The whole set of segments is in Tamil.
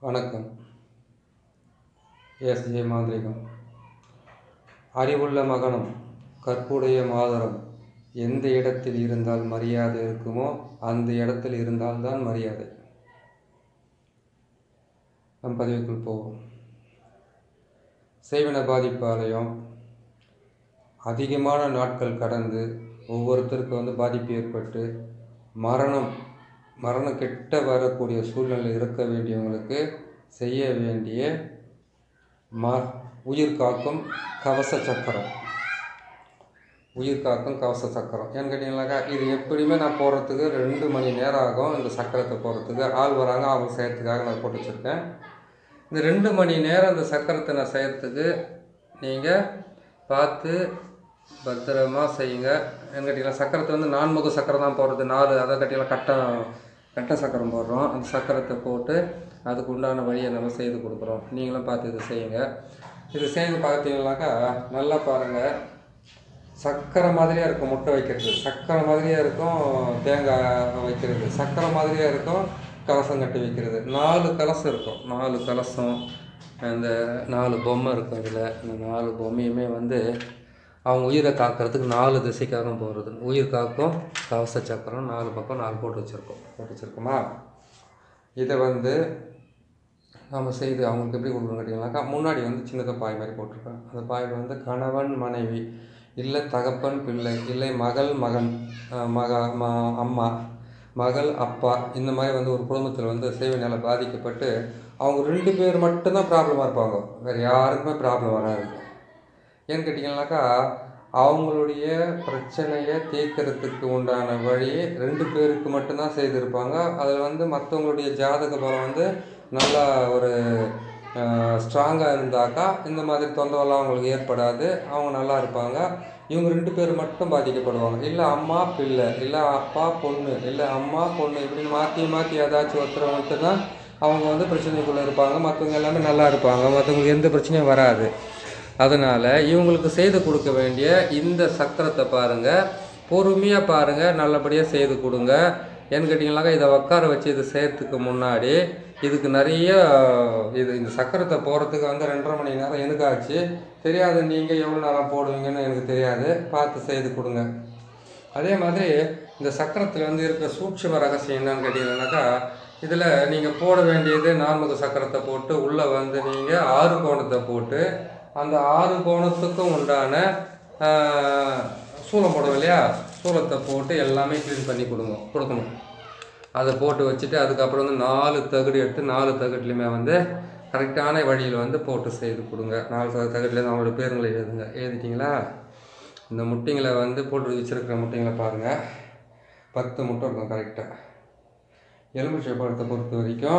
வணக்கம் எஸ்ஜே மாந்திரிகம் அறிவுள்ள மகனும் கற்புடைய மாதரம் எந்த இடத்தில் இருந்தால் மரியாதை இருக்குமோ அந்த இடத்தில் இருந்தால்தான் மரியாதை நம் பதிவுக்குள் போவோம் செய்வன பாதிப்பாலயம் அதிகமான நாட்கள் கடந்து ஒவ்வொருத்தருக்கு வந்து பாதிப்பு ஏற்பட்டு மரணம் மரணம் கெட்ட வரக்கூடிய சூழ்நிலை இருக்க வேண்டியவங்களுக்கு செய்ய வேண்டிய ம உயிர் காக்கும் கவச சக்கரம் உயிர் காக்கும் கவச சக்கரம் ஏன்னு கேட்டிங்கனாக்கா இது எப்படியுமே நான் போடுறதுக்கு ரெண்டு மணி நேரம் ஆகும் இந்த சக்கரத்தை போடுறதுக்கு ஆள் வராங்க அவங்க செய்யறதுக்காக நான் போட்டு வச்சுருக்கேன் இந்த ரெண்டு மணி நேரம் இந்த சக்கரத்தை நான் செய்யறதுக்கு நீங்கள் பார்த்து பத்திரமா செய்யுங்க ஏன்னு கேட்டிங்கன்னா சக்கரத்தை வந்து நான்முக சக்கரம் தான் போடுறது நாலு அதை கட்டிலாம் கட்டம் கட்ட சக்கரம் போடுறோம் அந்த சக்கரத்தை போட்டு அதுக்கு உண்டான வழியை நம்ம செய்து கொடுக்குறோம் நீங்களும் பார்த்து இது செய்யுங்க இது செய்து பார்த்தீங்கன்னாக்கா நல்லா பாருங்கள் சக்கரை மாதிரியாக இருக்கும் முட்டை வைக்கிறது சக்கரை மாதிரியாக இருக்கும் தேங்காய் வைக்கிறது சக்கரை மாதிரியாக இருக்கும் கலசம் கட்டி வைக்கிறது நாலு கலசம் இருக்கும் நாலு கலசம் அந்த நாலு பொம்மை இருக்கும் இதில் இந்த நாலு பொம்மையுமே வந்து அவங்க உயிரை காக்கிறதுக்கு நாலு திசைக்காக போகிறது உயிர் காக்கும் கவச சக்கரம் நாலு பக்கம் நாலு போட்டு வச்சுருக்கோம் போட்டு வச்சுருக்கோமா இதை வந்து நம்ம செய்து அவங்களுக்கு எப்படி கொடுக்கணும் கேட்டிங்கனாக்கா முன்னாடி வந்து சின்னதாக பாய் மாதிரி போட்டிருக்கேன் அந்த பாயில் வந்து கணவன் மனைவி இல்லை தகப்பன் பிள்ளை இல்லை மகள் மகன் அஹ் மக ம அம்மா மகள் அப்பா இந்த மாதிரி வந்து ஒரு குடும்பத்தில் வந்து சேவையினால் பாதிக்கப்பட்டு அவங்க ரெண்டு பேர் மட்டும்தான் ப்ராப்ளமாக இருப்பாங்க வேறு யாருக்குமே ப்ராப்ளம் வராது ஏன்னு கேட்டிங்கனாக்கா அவங்களுடைய பிரச்சனையை தீர்க்கறதுக்கு உண்டான வழி ரெண்டு பேருக்கு மட்டும்தான் செய்திருப்பாங்க அதில் வந்து மற்றவங்களுடைய ஜாதக பலம் வந்து நல்லா ஒரு ஸ்ட்ராங்காக இருந்தாக்கா இந்த மாதிரி தொந்தரவுலாம் அவங்களுக்கு ஏற்படாது அவங்க நல்லா இருப்பாங்க இவங்க ரெண்டு பேர் மட்டும் பாதிக்கப்படுவாங்க இல்லை அம்மா பிள்ளை இல்லை அப்பா பொண்ணு இல்லை அம்மா பொண்ணு இப்படி மாற்றி மாற்றி ஏதாச்சும் ஒருத்தர் மட்டும்தான் அவங்க வந்து பிரச்சனைக்குள்ளே இருப்பாங்க மற்றவங்க எல்லாமே நல்லா இருப்பாங்க மற்றவங்களுக்கு எந்த பிரச்சனையும் வராது அதனால் இவங்களுக்கு செய்து கொடுக்க வேண்டிய இந்த சக்கரத்தை பாருங்கள் பொறுமையாக பாருங்கள் நல்லபடியாக செய்து கொடுங்க ஏன்னு கேட்டிங்கனாக்கா இதை உட்கார வச்சு இது செய்யறதுக்கு முன்னாடி இதுக்கு நிறைய இது இந்த சக்கரத்தை போகிறதுக்கு வந்து ரெண்டரை மணி நேரம் எனக்கு ஆச்சு தெரியாது நீங்கள் எவ்வளோ நேரம் போடுவீங்கன்னு எனக்கு தெரியாது பார்த்து செய்து கொடுங்க அதே மாதிரி இந்த சக்கரத்தில் வந்து இருக்கிற சூட்சும ரகசியம் என்னன்னு கேட்டிங்கன்னாக்கா இதில் நீங்கள் போட வேண்டியது நான்முக சக்கரத்தை போட்டு உள்ளே வந்து நீங்கள் ஆறு கோணத்தை போட்டு அந்த ஆறு கோணத்துக்கும் உண்டான ஆஹ், சூளம் போடுவோம் இல்லையா சூளத்தை போட்டு எல்லாமே க்ளீன் பண்ணி கொடுங்க கொடுக்கணும் அதை போட்டு வச்சுட்டு அதுக்கப்புறம் வந்து நாலு தகடு எடுத்து நாலு தகடுலையுமே வந்து கரெக்டான வழியில் வந்து போட்டு செய்து கொடுங்க நாலு தகு- தகடுலேருந்து அவங்களோட பேருங்களை எழுதுங்க எழுதிட்டிங்களா இந்த முட்டைங்களை வந்து போட்டு வச்சிருக்கிற முட்டைங்களை பாருங்கள் பத்து முட்டை இருக்கும் கரெக்டாக எலுமிச்சை பழத்தை பொறுத்த வரைக்கும்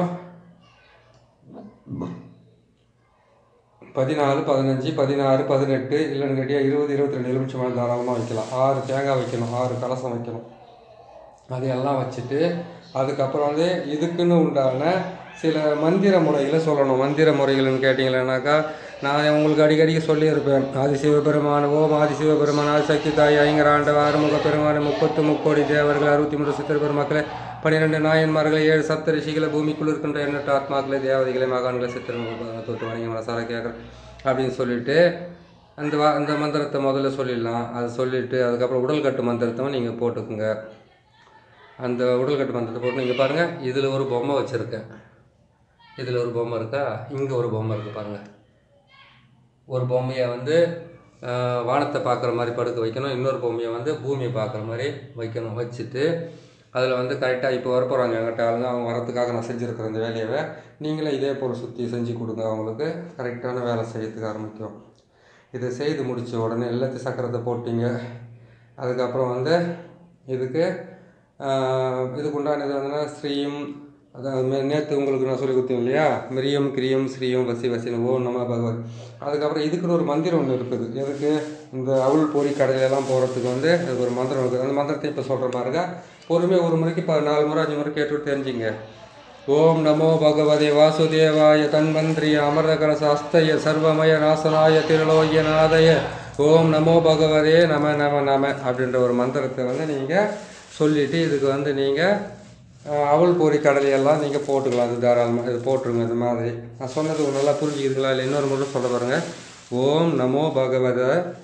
பதினாலு பதினஞ்சு பதினாறு பதினெட்டு இல்லைன்னு கேட்டியா இருபது இருபத்தி ரெண்டு எலுமிச்சை பழம் தாராளமாக வைக்கலாம் ஆறு தேங்காய் வைக்கணும் ஆறு கலசம் வைக்கணும் அதையெல்லாம் வச்சுட்டு அதுக்கப்புறம் வந்து இதுக்குன்னு உண்டான சில மந்திர முறைகளை சொல்லணும் மந்திர முறைகள்னு கேட்டிங்களேனாக்கா நான் உங்களுக்கு அடிக்கடி சொல்லியிருப்பேன் ஆதி சிவபெருமான் ஓம் ஆதி சிவபெருமான் ஆதிசக்தி தாய் ஐங்கராண்ட ஆறுமுக பெருமான் முப்பத்து முக்கோடி தேவர்கள் அறுபத்தி மூன்று சித்திர பெருமக்களை பன்னிரெண்டு நாயன்மார்களை ஏழு சப்த ரிஷிகளை பூமிக்குள் இருக்கின்ற எண்ணற்ற ஆத்மாக்களை தேவதைகளை மகான்களை சித்திர தொட்டு வணங்கி மனசார கேட்குறேன் அப்படின்னு சொல்லிட்டு அந்த வா அந்த மந்திரத்தை முதல்ல சொல்லிடலாம் அதை சொல்லிவிட்டு அதுக்கப்புறம் உடல் கட்டு மந்திரத்தை நீங்கள் போட்டுக்குங்க அந்த உடல்கட்டு மந்திரத்தை போட்டு நீங்கள் பாருங்கள் இதில் ஒரு பொம்மை வச்சுருக்கேன் இதில் ஒரு பொம்மை இருக்கா இங்கே ஒரு பொம்மை இருக்குது பாருங்கள் ஒரு பொம்மையை வந்து ஆஹ், வானத்தை பார்க்குற மாதிரி படுக்க வைக்கணும் இன்னொரு பொம்மையை வந்து பூமியை பார்க்குற மாதிரி வைக்கணும் வச்சுட்டு அதில் வந்து கரெக்டாக இப்போ வரப்போகிறாங்க எங்கிட்ட ஆளுங்க அவங்க வரத்துக்காக நான் செஞ்சுருக்கிற இந்த வேலையை நீங்களே இதே போல் சுற்றி செஞ்சு கொடுங்க அவங்களுக்கு கரெக்டான வேலை செய்யறதுக்கு ஆரம்பிக்கும் இதை செய்து முடித்த உடனே எல்லாத்தையும் சக்கரத்தை போட்டீங்க அதுக்கப்புறம் வந்து இதுக்கு ஆஹ், இதுக்கு உண்டானது வந்து ஸ்ரீம் அதாவது நேற்று உங்களுக்கு நான் சொல்லி கொடுத்தேன் இல்லையா மிரியம் கிரியம் ஸ்ரீயம் வசி வசின ஓ நம பகவத் அதுக்கப்புறம் இதுக்குன்னு ஒரு மந்திரம் ஒன்று இருக்குது எதுக்கு இந்த அவுள் பொறி கடையிலெல்லாம் போகிறதுக்கு வந்து அதுக்கு ஒரு மந்திரம் இருக்குது அந்த மந்திரத்தை இப்போ சொல்கிற பாருங்க பொறுமையாக ஒரு முறைக்கு இப்போ நாலு முறை அஞ்சு முறை கேட்டுட்டு தெரிஞ்சுங்க ஓம் நமோ பகவதே வாசுதேவாய தன்வந்திரிய அமர்தகர சாஸ்தய சர்வமய நாசனாய திருலோய நாதய ஓம் நமோ பகவதே நம நம நம அப்படின்ற ஒரு மந்திரத்தை வந்து நீங்கள் சொல்லிவிட்டு இதுக்கு வந்து நீங்கள் அஹ், அவல் பொரி கடலையெல்லாம் நீங்கள் போட்டுக்கலாம் அது தாராளமாக இது போட்டுருங்க இந்த மாதிரி நான் சொன்னது உங்களுக்கு நல்லா புரிஞ்சுக்கிறீங்களா இல்லை இன்னொரு முறை சொல்ல பாருங்க ஓம் நமோ பகவத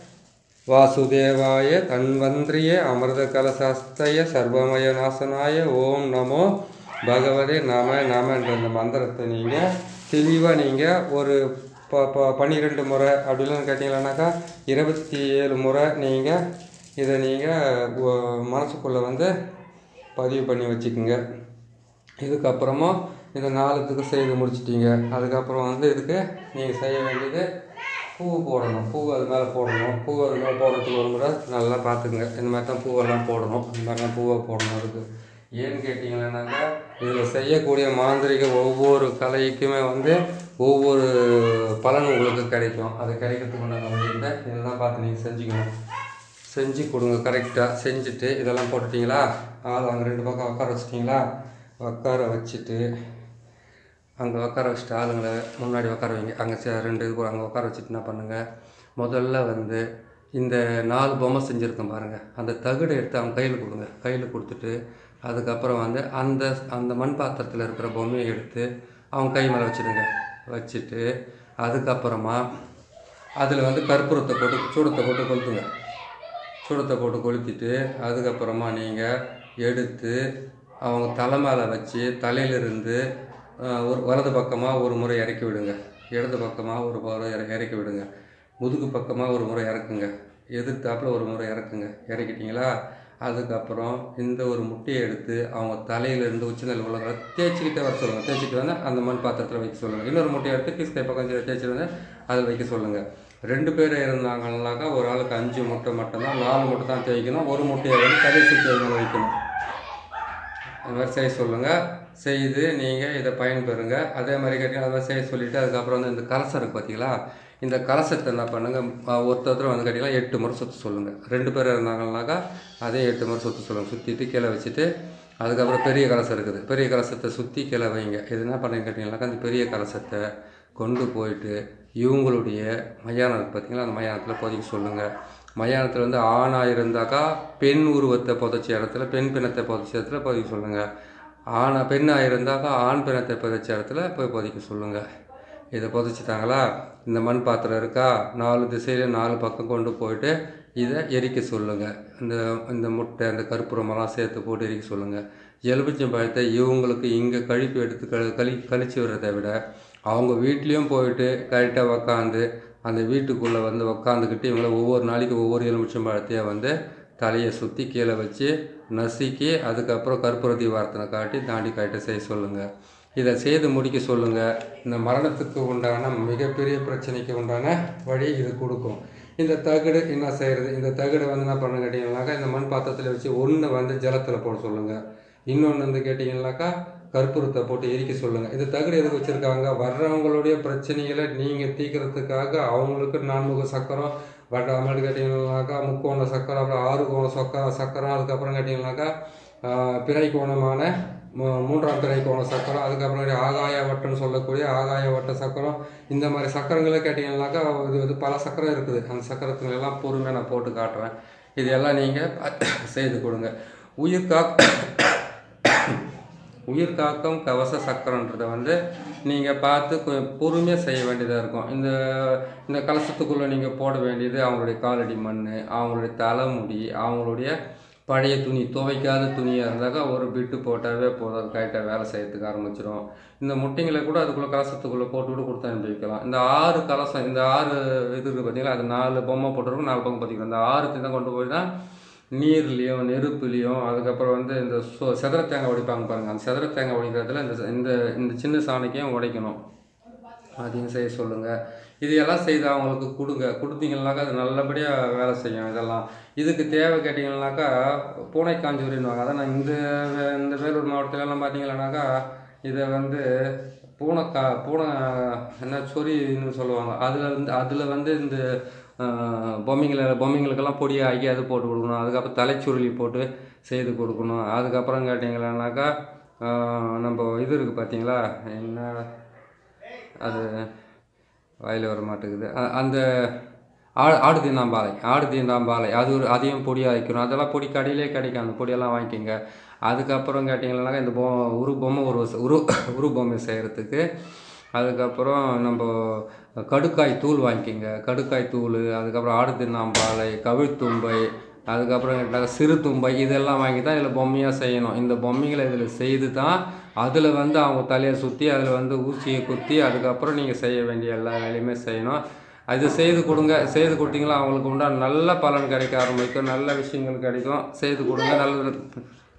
வாசுதேவாய தன்வந்திரிய அமிர்த கலசாஸ்தய சர்வமய நாசனாய ஓம் நமோ பகவதே நம நம என்ற இந்த மந்திரத்தை நீங்கள் தெளிவாக நீங்கள் ஒரு ப ப பன்னிரெண்டு முறை அப்படிலாம் கேட்டிங்களானாக்கா இருபத்தி ஏழு முறை நீங்கள் இதை நீங்கள் மனசுக்குள்ளே வந்து பதிவு பண்ணி வச்சுக்கோங்க இதுக்கப்புறமா இந்த நாலுத்துக்கு செய்து முடிச்சிட்டீங்க அதுக்கப்புறம் வந்து இதுக்கு நீங்கள் செய்ய வேண்டியது பூ போடணும் பூ அது மேலே போடணும் பூ அது மேலே போடுறதுக்கு ஒரு முறை நல்லா பார்த்துக்குங்க இந்த மாதிரி தான் பூவெல்லாம் போடணும் இந்த மாதிரிலாம் பூவை போடணும் அதுக்கு ஏன்னு கேட்டிங்கன்னாக்கா இதில் செய்யக்கூடிய மாந்திரிக ஒவ்வொரு கலைக்குமே வந்து ஒவ்வொரு பலன் உங்களுக்கு கிடைக்கும் அது கிடைக்கிறதுக்கு உண்டான வழியில் இதெல்லாம் பார்த்து நீங்கள் செஞ்சுக்கணும் செஞ்சு கொடுங்க கரெக்டாக செஞ்சுட்டு இதெல்லாம் போட்டுட்டிங்களா ஆள் அங்கே ரெண்டு பக்கம் உட்கார வச்சிட்டிங்களா உட்கார வச்சுட்டு அங்கே உட்கார வச்சுட்டு ஆளுங்களை முன்னாடி உட்கார வைங்க அங்கே சே- ரெண்டு இது அங்கே உட்கார வச்சுட்டு என்ன பண்ணுங்கள் முதல்ல வந்து இந்த நாலு பொம்மை செஞ்சுருக்கேன் பாருங்கள் அந்த தகுடை எடுத்து அவங்க கையில் கொடுங்க கையில் கொடுத்துட்டு அதுக்கப்புறம் வந்து அந்த அந்த மண் பாத்திரத்தில் இருக்கிற பொம்மையை எடுத்து அவங்க கை மேலே வச்சுடுங்க வச்சுட்டு அதுக்கப்புறமா அதில் வந்து கற்பூரத்தை போட்டு சூடத்தை போட்டு கொளுத்துங்க சூடத்தை போட்டு கொளுத்திட்டு அதுக்கப்புறமா நீங்கள் எடுத்து அவங்க தலை மேலே வச்சு தலையிலிருந்து ஆஹ், ஒரு வலது பக்கமாக ஒரு முறை இறக்கி விடுங்க இடது பக்கமாக ஒரு முறை இற இறக்கி விடுங்க முதுகு பக்கமாக ஒரு முறை இறக்குங்க எதிர்த்தாப்புல ஒரு முறை இறக்குங்க இறக்கிட்டீங்களா அதுக்கப்புறம் இந்த ஒரு முட்டையை எடுத்து அவங்க தலையிலேருந்து உச்சநெல் உள்ள தேய்ச்சிக்கிட்டே வர சொல்லுங்கள் தேய்ச்சிட்டு வந்து அந்த மண் பாத்திரத்தில் வைக்க சொல்லுங்கள் இன்னொரு முட்டையை எடுத்து கிஸ்கை பக்கம் தேய்ச்சிட்டு வந்து அதில் வைக்க சொல்லுங்கள் ரெண்டு பேர் இருந்தாங்கன்னாக்கா ஒரு ஆளுக்கு அஞ்சு முட்டை மட்டும்தான் நாலு முட்டை தான் தேய்க்கணும் ஒரு முட்டையை வந்து கதை சுற்றி மேலே வைக்கணும் அது மாதிரி செய்ய சொல்லுங்கள் செய்து நீங்கள் இதை பயன்பெறுங்க அதே மாதிரி கேட்டீங்கன்னா அது மாதிரி செய்ய சொல்லிவிட்டு அதுக்கப்புறம் வந்து இந்த கலசம் இருக்குது பார்த்தீங்களா இந்த கலசத்தை என்ன பண்ணுங்கள் ஒருத்தர் வந்து கேட்டிங்கன்னா எட்டு முறை சுற்ற சொல்லுங்கள் ரெண்டு பேர் இருந்தாங்கன்னாக்கா அதே எட்டு முறை சுற்ற சொல்லுங்கள் சுற்றிட்டு கீழே வச்சுட்டு அதுக்கப்புறம் பெரிய கலசம் இருக்குது பெரிய கலசத்தை சுற்றி கீழே வைங்க இது என்ன பண்ணுங்க கேட்டிங்கனாக்கா அந்த பெரிய கலசத்தை கொண்டு போயிட்டு இவங்களுடைய மயானம் இருக்குது பார்த்தீங்களா அந்த மயானத்தில் புதைக்க சொல்லுங்கள் மயானத்தில் வந்து ஆணாக இருந்தாக்கா பெண் உருவத்தை புதைச்ச இடத்துல பெண் பிணத்தை புதைச்ச இடத்துல புதைக்க சொல்லுங்கள் ஆணா பெண்ணாக இருந்தாக்கா ஆண் பிணத்தை புதைச்ச இடத்துல போய் புதைக்க சொல்லுங்கள் இதை புதைச்சிட்டாங்களா இந்த மண் பாத்திரம் இருக்கா நாலு திசையில நாலு பக்கம் கொண்டு போயிட்டு இதை எரிக்க சொல்லுங்கள் இந்த இந்த முட்டை இந்த கற்பூரமெல்லாம் சேர்த்து போட்டு எரிக்க சொல்லுங்கள் எலுமிச்சம் பழத்தை இவங்களுக்கு இங்கே கழிப்பு எடுத்து க கழி கழிச்சு விடுறதை விட அவங்க வீட்லேயும் போயிட்டு கரெக்டாக உக்காந்து அந்த வீட்டுக்குள்ளே வந்து உக்காந்துக்கிட்டு இவங்கள ஒவ்வொரு நாளைக்கு ஒவ்வொரு எலுமிச்சம் பழத்தையும் வந்து தலையை சுற்றி கீழே வச்சு நசுக்கி அதுக்கப்புறம் கற்பூர தீபாரத்தனை காட்டி தாண்டி காட்ட செய்ய சொல்லுங்கள் இதை செய்து முடிக்க சொல்லுங்கள் இந்த மரணத்துக்கு உண்டான மிகப்பெரிய பிரச்சனைக்கு உண்டான வழி இது கொடுக்கும் இந்த தகடு என்ன செய்கிறது இந்த தகடு வந்து என்ன பண்ண கேட்டிங்கன்னாக்கா இந்த மண் பாத்திரத்தில் வச்சு ஒன்று வந்து ஜலத்தில் போட சொல்லுங்கள் இன்னொன்று வந்து கேட்டிங்கன்னாக்கா கற்பூரத்தை போட்டு எரிக்க சொல்லுங்கள் இந்த தகடு எதுக்கு வச்சுருக்காங்க வர்றவங்களுடைய பிரச்சனைகளை நீங்கள் தீர்க்கறதுக்காக அவங்களுக்கு நான்முக சக்கரம் வட்ட அமல் கேட்டிங்கன்னாக்கா முக்கோண சக்கரம் அப்புறம் ஆறு கோண சொக்க சக்கரம் அதுக்கப்புறம் கேட்டிங்கன்னாக்கா ஆஹ், பிறை கோணமான மூ- மூன்றாம் பிறை கோண சக்கரம் அதுக்கப்புறம் ஆகாய வட்டம்னு சொல்லக்கூடிய ஆகாய வட்ட சக்கரம் இந்த மாதிரி சக்கரங்களை கேட்டிங்கன்னாக்கா இது வந்து பல சக்கரம் இருக்குது அந்த சக்கரத்துங்களை எல்லாம் பொறுமையாக நான் போட்டு காட்டுறேன் இது எல்லாம் நீங்கள் செய்து கொடுங்க உயிர் காக்க உயிர் காக்கும் கவச சக்கரன்றதை வந்து நீங்கள் பார்த்து கொஞ்சம் பொறுமையாக செய்ய வேண்டியதாக இருக்கும் இந்த இந்த கலசத்துக்குள்ளே நீங்கள் போட வேண்டியது அவங்களுடைய காலடி மண் அவங்களுடைய தலைமுடி அவங்களுடைய பழைய துணி துவைக்காத துணியாக இருந்தாக்கா ஒரு பிட்டு போட்டாவே போதும் அது கரெக்டாக வேலை செய்யறதுக்கு ஆரம்பிச்சிடும் இந்த முட்டைங்களை கூட அதுக்குள்ளே கலசத்துக்குள்ளே போட்டு கூட கொடுத்து அனுப்பி வைக்கலாம் இந்த ஆறு கலசம் இந்த ஆறு இது இருக்குது பார்த்தீங்களா அது நாலு பொம்மை போட்டிருக்கும் நாலு பக்கம் பார்த்திக்கலாம் இந்த ஆறு தான் கொண்டு போய் தான் நீர்லேயும் நெருப்புலேயும் அதுக்கப்புறம் வந்து இந்த சொ செதற தேங்காய் உடைப்பாங்க பாருங்கள் அந்த செதற தேங்காய் உடைக்கிறதுல இந்த இந்த இந்த சின்ன சாணிக்கையும் உடைக்கணும் அதையும் செய்ய சொல்லுங்கள் இது எல்லாம் செய்து அவங்களுக்கு கொடுங்க கொடுத்தீங்கன்னாக்கா அது நல்லபடியாக வேலை செய்யும் இதெல்லாம் இதுக்கு தேவை கேட்டிங்கன்னாக்கா பூனை காஞ்சூரின்னுவாங்க அதான் நான் இந்த வே- இந்த வேலூர் மாவட்டத்துலலாம் பார்த்தீங்கன்னாக்கா இதை வந்து பூனை கா பூனை என்ன சொரின்னு சொல்லுவாங்க அதில் வந்து அதில் வந்து இந்த ஆஹ், பொம்மைங்களை பொம்மைங்களுக்கெல்லாம் பொடியை ஆக்கி அது போட்டு கொடுக்கணும் அதுக்கப்புறம் தலைச்சுருளி போட்டு செய்து கொடுக்கணும் அதுக்கப்புறம் கேட்டிங்களானாக்கா ஆஹ், நம்ம இது இருக்குது பார்த்தீங்களா என்ன அது வாயில் வர மாட்டேங்குது அ- அந்த ஆடு ஆடு தீண்டாம்பாலை ஆடு தீண்டாம்பாலை அது ஒரு அதையும் பொடியாக வைக்கணும் அதெல்லாம் பொடி கடையிலே கிடைக்கும் அந்த பொடியெல்லாம் வாங்கிக்கோங்க அதுக்கப்புறம் கேட்டிங்கன்னாக்கா இந்த பொ உரு பொம்மை ஒரு உரு உரு பொம்மை செய்கிறதுக்கு அதுக்கப்புறம் நம்ம கடுக்காய் தூள் வாங்கிக்கோங்க கடுக்காய் தூள் அதுக்கப்புறம் ஆடு தின்னாம்பாலை கவிழ்த்தும்பை அதுக்கப்புறம் கேட்டாக்க சிறு தும்பை இதெல்லாம் வாங்கி தான் இதில் பொம்மையாக செய்யணும் இந்த பொம்மைகளை இதில் செய்து தான் அதில் வந்து அவங்க தலையை சுற்றி அதில் வந்து ஊசியை குத்தி அதுக்கப்புறம் நீங்கள் செய்ய வேண்டிய எல்லா வேலையுமே செய்யணும் அது செய்து கொடுங்க செய்து கொடுத்தீங்களா அவங்களுக்கு உண்டான நல்ல பலன் கிடைக்க ஆரம்பிக்கும் நல்ல விஷயங்கள் கிடைக்கும் செய்து கொடுங்க நல்லது